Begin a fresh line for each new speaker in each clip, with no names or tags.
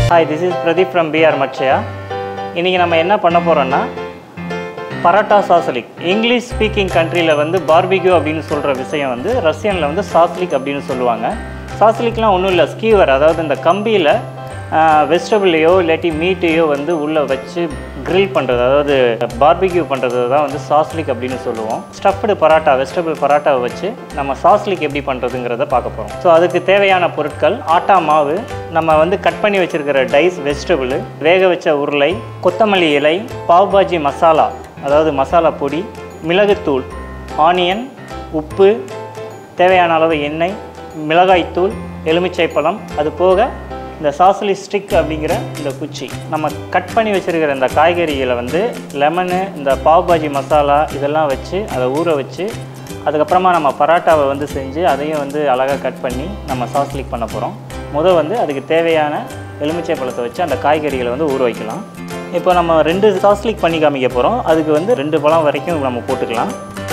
Hi this is Pradeep from BR Matsya இன்றைக்கி நம்ம என்ன பண்ண போகிறோன்னா பரோட்டா சாசலிக் இங்கிலீஷ் ஸ்பீக்கிங் கண்ட்ரியில் வந்து பார்பிக்யூ அப்படின்னு சொல்கிற விஷயம் வந்து ரஷ்யனில் வந்து சாஸ்லிக் அப்படின்னு சொல்லுவாங்க சாஸ்லிக்லாம் ஒன்றும் இல்லை ஸ்கீவர் அதாவது இந்த கம்பியில் வெஜிடபிளையோ இல்லாட்டி மீட்டையோ வந்து உள்ளே வச்சு கிரில் பண்ணுறது அதாவது பார்பிக்யூ பண்ணுறது தான் வந்து சாஸ்லிக் அப்படின்னு சொல்லுவோம் ஸ்டஃப்டு பரோட்டா வெஜிடபிள் பரோட்டாவை வச்சு நம்ம சாஸ்லிக் எப்படி பண்ணுறதுங்கிறத பார்க்க போகிறோம் ஸோ அதுக்கு தேவையான பொருட்கள் ஆட்டா மாவு நம்ம வந்து கட் பண்ணி வச்சுருக்கிற டைஸ் வெஜிடபிள் வேக வச்ச உருளை கொத்தமல்லி இலை பாவ் பாஜி மசாலா அதாவது மசாலா பொடி மிளகுத்தூள் ஆனியன் உப்பு தேவையான அளவு எண்ணெய் மிளகாய்த்தூள் எலுமிச்சைப்பழம் அது போக இந்த சாசலி ஸ்டிக் அப்படிங்கிற இந்த குச்சி நம்ம கட் பண்ணி வச்சுருக்கிற இந்த காய்கறிகளை வந்து லெமனு இந்த பாவ் பாஜி மசாலா இதெல்லாம் வச்சு அதை ஊற வச்சு அதுக்கப்புறமா நம்ம பரோட்டாவை வந்து செஞ்சு அதையும் வந்து அழகாக கட் பண்ணி நம்ம சாஸ்லிக் பண்ண போகிறோம் முதல் வந்து அதுக்கு தேவையான எலுமிச்சை பழத்தை வச்சு அந்த காய்கறிகளை வந்து ஊற வைக்கலாம் இப்போ நம்ம ரெண்டு சாஸ்லிக் பண்ணி காமிக்க போகிறோம் அதுக்கு வந்து ரெண்டு பழம் வரைக்கும் நம்ம போட்டுக்கலாம்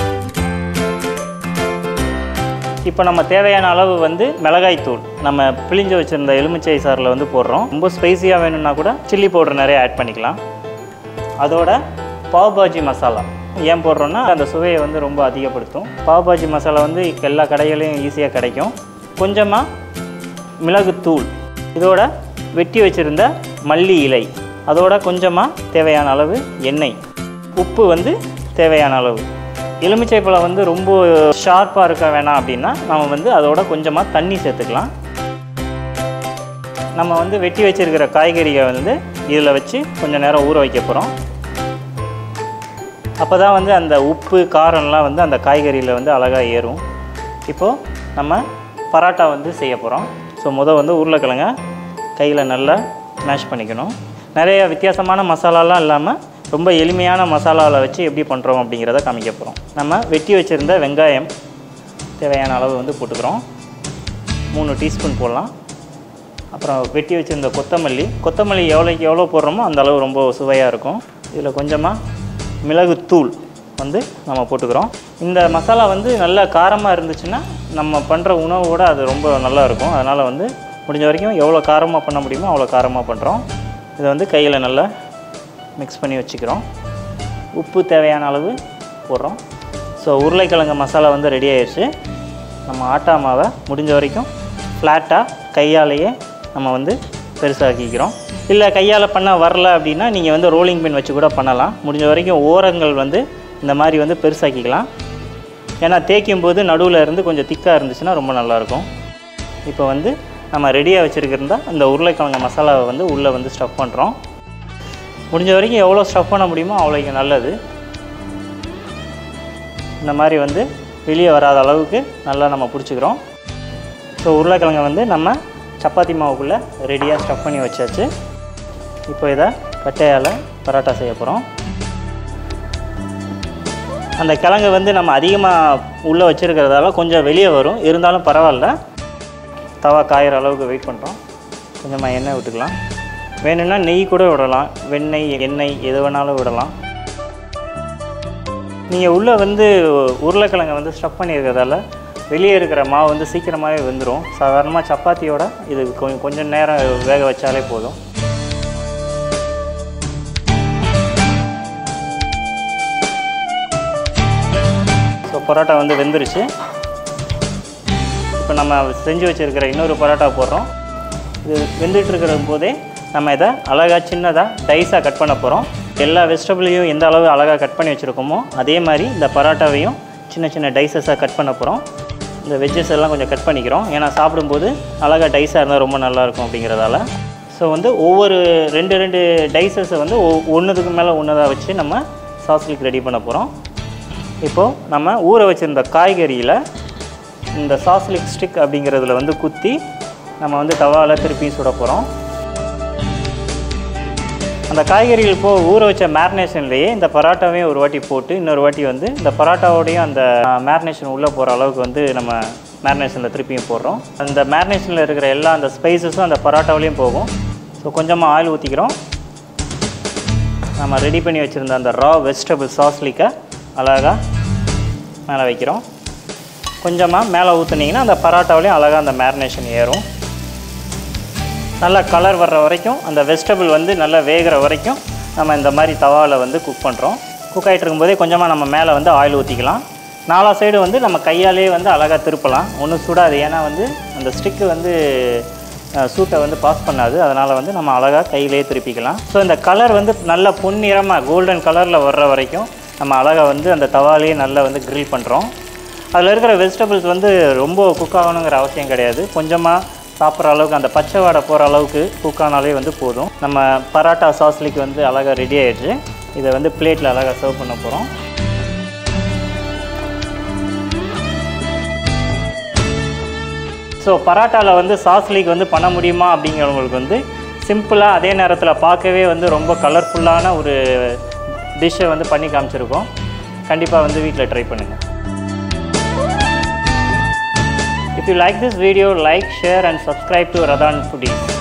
இப்போ நம்ம தேவையான அளவு வந்து மிளகாய் தூள் நம்ம பிழிஞ்சு வச்சுருந்த எலுமிச்சை சாறில் வந்து போடுறோம் ரொம்ப ஸ்பைசியாக வேணும்னா கூட சில்லி பவுடர் நிறைய ஆட் பண்ணிக்கலாம் அதோட பாவ் பாஜி மசாலா ஏன் போடுறோன்னா அந்த சுவையை வந்து ரொம்ப அதிகப்படுத்தும் பாவ் பாஜி மசாலா வந்து எல்லா கடைகளையும் ஈஸியாக கிடைக்கும் கொஞ்சமாக மிளகுத்தூள் இதோட வெட்டி வச்சுருந்த மல்லி இலை அதோட கொஞ்சமாக தேவையான அளவு எண்ணெய் உப்பு வந்து தேவையான அளவு எலுமிச்சை பழம் வந்து ரொம்ப ஷார்ப்பாக இருக்க வேணாம் அப்படின்னா நம்ம வந்து அதோட கொஞ்சமாக தண்ணி சேர்த்துக்கலாம் நம்ம வந்து வெட்டி வச்சிருக்கிற காய்கறியை வந்து இதில் வச்சு கொஞ்சம் நேரம் ஊற வைக்க போகிறோம் அப்போ தான் வந்து அந்த உப்பு காரம்லாம் வந்து அந்த காய்கறியில் வந்து அழகாக ஏறும் இப்போது நம்ம பரோட்டா வந்து செய்ய போகிறோம் ஸோ முதல் வந்து உருளைக்கிழங்க கையில் நல்லா மேஷ் பண்ணிக்கணும் நிறைய வித்தியாசமான மசாலாலாம் இல்லாமல் ரொம்ப எளிமையான மசாலாவில் வச்சு எப்படி பண்ணுறோம் அப்படிங்கிறத காமிக்க போகிறோம் நம்ம வெட்டி வச்சுருந்த வெங்காயம் தேவையான அளவு வந்து போட்டுக்கிறோம் மூணு டீஸ்பூன் போடலாம் அப்புறம் வெட்டி வச்சுருந்த கொத்தமல்லி கொத்தமல்லி எவ்வளோக்கு எவ்வளோ போடுறோமோ அந்த அளவு ரொம்ப சுவையாக இருக்கும் இதில் கொஞ்சமாக மிளகுத்தூள் வந்து நம்ம போட்டுக்கிறோம் இந்த மசாலா வந்து நல்லா காரமாக இருந்துச்சுன்னா நம்ம பண்ணுற உணவோட அது ரொம்ப நல்லா இருக்கும் அதனால் வந்து முடிஞ்ச வரைக்கும் எவ்வளோ காரமாக பண்ண முடியுமோ அவ்வளோ காரமாக பண்ணுறோம் இதை வந்து கையில் நல்லா மிக்ஸ் பண்ணி வச்சுக்கிறோம் உப்பு தேவையான அளவு போடுறோம் ஸோ உருளைக்கிழங்கு மசாலா வந்து ரெடி ஆயிடுச்சு நம்ம ஆட்டா மாவை முடிஞ்ச வரைக்கும் ஃப்ளாட்டாக கையாலேயே நம்ம வந்து பெருசாக்கிக்கிறோம் இல்லை கையால் பண்ண வரல அப்படின்னா நீங்கள் வந்து ரோலிங் பின் வச்சு கூட பண்ணலாம் முடிஞ்ச வரைக்கும் ஓரங்கள் வந்து இந்த மாதிரி வந்து பெருசாக்கிக்கலாம் ஏன்னா தேய்க்கும் போது நடுவில் இருந்து கொஞ்சம் திக்காக இருந்துச்சுன்னா ரொம்ப நல்லாயிருக்கும் இப்போ வந்து நம்ம ரெடியாக வச்சுருக்கிருந்தா அந்த உருளைக்கிழங்கு மசாலாவை வந்து உள்ளே வந்து ஸ்டஃப் பண்ணுறோம் முடிஞ்ச வரைக்கும் எவ்வளோ ஸ்டஃப் பண்ண முடியுமோ அவ்வளோக்கு நல்லது இந்த மாதிரி வந்து வெளியே வராத அளவுக்கு நல்லா நம்ம பிடிச்சிக்கிறோம் ஸோ உருளைக்கிழங்கை வந்து நம்ம சப்பாத்தி மாவுக்குள்ளே ரெடியாக ஸ்டஃப் பண்ணி வச்சாச்சு இப்போ இதை கட்டையால் பரோட்டா செய்ய போகிறோம் அந்த கிழங்கு வந்து நம்ம அதிகமாக உள்ளே வச்சுருக்கிறதால கொஞ்சம் வெளியே வரும் இருந்தாலும் பரவாயில்ல தவா காயிற அளவுக்கு வெயிட் பண்ணுறோம் கொஞ்சமாக எண்ணெய் விட்டுக்கலாம் வேணும்னா நெய் கூட விடலாம் வெண்ணெய் எண்ணெய் எது வேணாலும் விடலாம் நீங்கள் உள்ளே வந்து உருளைக்கிழங்கை வந்து ஸ்டஃப் பண்ணியிருக்கிறதால வெளியே இருக்கிற மாவு வந்து சீக்கிரமாகவே வெந்துடும் சாதாரணமாக சப்பாத்தியோட இது கொஞ்சம் கொஞ்சம் நேரம் வேக வச்சாலே போதும் ஸோ பரோட்டா வந்து வெந்துருச்சு இப்போ நம்ம செஞ்சு வச்சுருக்கிற இன்னொரு பரோட்டா போடுறோம் இது வெந்துட்டு இருக்கிற போதே நம்ம இதை அழகாக சின்னதாக டைஸாக கட் பண்ண போகிறோம் எல்லா வெஜிடபிளையும் எந்த அளவு அழகாக கட் பண்ணி வச்சுருக்கோமோ அதே மாதிரி இந்த பரோட்டாவையும் சின்ன சின்ன டைஸஸாக கட் பண்ண போகிறோம் இந்த வெஜ்ஜஸ் எல்லாம் கொஞ்சம் கட் பண்ணிக்கிறோம் ஏன்னா சாப்பிடும்போது அழகாக டைஸாக இருந்தால் ரொம்ப நல்லாயிருக்கும் அப்படிங்கிறதால ஸோ வந்து ஒவ்வொரு ரெண்டு ரெண்டு டைஸஸை வந்து ஒன்றுத்துக்கு மேலே ஒன்றதாக வச்சு நம்ம சாஸ்லிக் ரெடி பண்ண போகிறோம் இப்போது நம்ம ஊற வச்சுருந்த காய்கறியில் இந்த சாஸ்லிக் ஸ்டிக் அப்படிங்கிறதுல வந்து குத்தி நம்ம வந்து தவாவில் திருப்பி சுட போகிறோம் அந்த காய்கறிகள் போ ஊற வச்ச மேரினேஷன்லேயே இந்த பரோட்டாவையும் ஒரு வாட்டி போட்டு இன்னொரு வாட்டி வந்து இந்த பரோட்டாவோடையும் அந்த மேரினேஷன் உள்ளே போகிற அளவுக்கு வந்து நம்ம மேரினேஷனில் திருப்பியும் போடுறோம் அந்த மேரினேஷனில் இருக்கிற எல்லா அந்த ஸ்பைசஸும் அந்த பரோட்டாவிலையும் போகும் ஸோ கொஞ்சமாக ஆயில் ஊற்றிக்கிறோம் நம்ம ரெடி பண்ணி வச்சுருந்த அந்த ரா வெஜிடபிள் சாஸ்லிக்கை அழகாக மேலே வைக்கிறோம் கொஞ்சமாக மேலே ஊற்றுனீங்கன்னா அந்த பரோட்டாவிலையும் அழகாக அந்த மேரினேஷன் ஏறும் நல்லா கலர் வர்ற வரைக்கும் அந்த வெஜிடபிள் வந்து நல்லா வேகிற வரைக்கும் நம்ம இந்த மாதிரி தவாவில் வந்து குக் பண்ணுறோம் குக் ஆகிட்டு இருக்கும்போதே கொஞ்சமாக நம்ம மேலே வந்து ஆயில் ஊற்றிக்கலாம் நாலா சைடு வந்து நம்ம கையாலே வந்து அழகாக திருப்பலாம் ஒன்றும் சுடாது ஏன்னா வந்து அந்த ஸ்டிக்கு வந்து அஹ், சூட்டை வந்து பாஸ் பண்ணாது அதனால் வந்து நம்ம அழகாக கையிலே திருப்பிக்கலாம் ஸோ இந்த கலர் வந்து நல்ல பொன்னிறமாக கோல்டன் கலரில் வர்ற வரைக்கும் நம்ம அழகாக வந்து அந்த தவாலேயே நல்லா வந்து grill பண்ணுறோம் அதில் இருக்கிற வெஜிடபிள்ஸ் வந்து ரொம்ப குக் ஆகணுங்கிற அவசியம் கிடையாது கொஞ்சமாக சாப்பிட்ற அளவுக்கு அந்த பச்சை வாடை போகிற அளவுக்கு குக் ஆனாலே வந்து போதும் நம்ம பராட்டா சாஸ்லிக்கு வந்து அழகாக ரெடி ஆயிடுச்சு இதை வந்து பிளேட்டில் அழகாக சர்வ் பண்ண போகிறோம் ஸோ பராட்டாவில் வந்து சாஸ்லிக் வந்து பண்ண முடியுமா அப்படிங்கிறவங்களுக்கு வந்து சிம்பிளாக அதே நேரத்தில் பார்க்கவே வந்து ரொம்ப கலர்ஃபுல்லான ஒரு டிஷ்ஷை வந்து பண்ணி காமிச்சிருக்கோம் கண்டிப்பாக வந்து வீட்டில் ட்ரை பண்ணுங்கள் If you like this video, like, share and subscribe to Radhan Foodies.